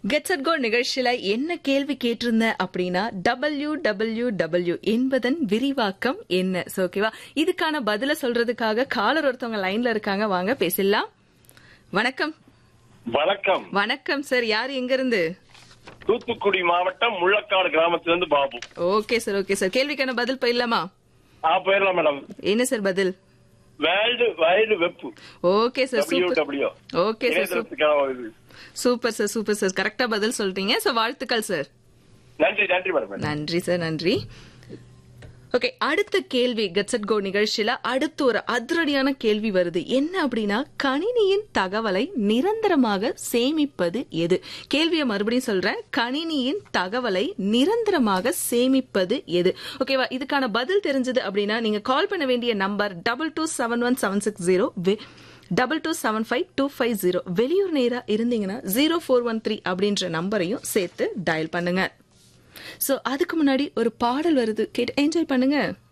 Gets at கோ நிகழ்ச்சியில என்ன கேள்வி கேட்டிருந்தேன் அப்படின்னா டபிள்யூ டபிள்யூ டபிள்யூ என்பதன் விரிவாக்கம் என்ன So, ஓகேவா இதுக்கான பதில சொல்றதுக்காக காலர் ஒருத்தவங்க லைன்ல இருக்காங்க வாங்க பேசிடலாம் வணக்கம் வணக்கம் வணக்கம் சார் யார் எங்க இருந்து தூத்துக்குடி மாவட்டம் முள்ளக்காடு கிராமத்திலிருந்து Babu okay sir okay sir கேள்விக்கான பதில் போயிடலாமா ஆ போயிடலாம் மேடம் என்ன சார் பதில் world wide web okay sir W super W okay sir இணையதளத்துக்கான இது. சூப்பர் சார் சூப்பர் சார் கரெக்டா பதில் சொல்லிட்டீங்க சோ வாழ்த்துக்கள் சார் நன்றி நன்றி மேடம் நன்றி சார் நன்றி ஓகே அடுத்த கேள்வி கட்சட் கோ நிகழ்ச்சியில அடுத்து ஒரு அதிரடியான கேள்வி வருது என்ன அப்படின்னா கணினியின் தகவலை நிரந்தரமாக சேமிப்பது எது கேள்வியை மறுபடியும் சொல்றேன் கணினியின் தகவலை நிரந்தரமாக சேமிப்பது எது ஓகேவா இதுக்கான பதில் தெரிஞ்சது அப்படின்னா நீங்க கால் பண்ண வேண்டிய number double two seven one seven six zero double two seven five two five zero வெளியூர் நேரா இருந்தீங்கன்னா ஜீரோ ஃபோர் ஒன் த்ரீ அப்படின்ற நம்பரையும் சேர்த்து டயல் பண்ணுங்க சோ அதுக்கு முன்னாடி ஒரு பாடல் வருது கேட்டு என்ஜாய் பண்ணுங்க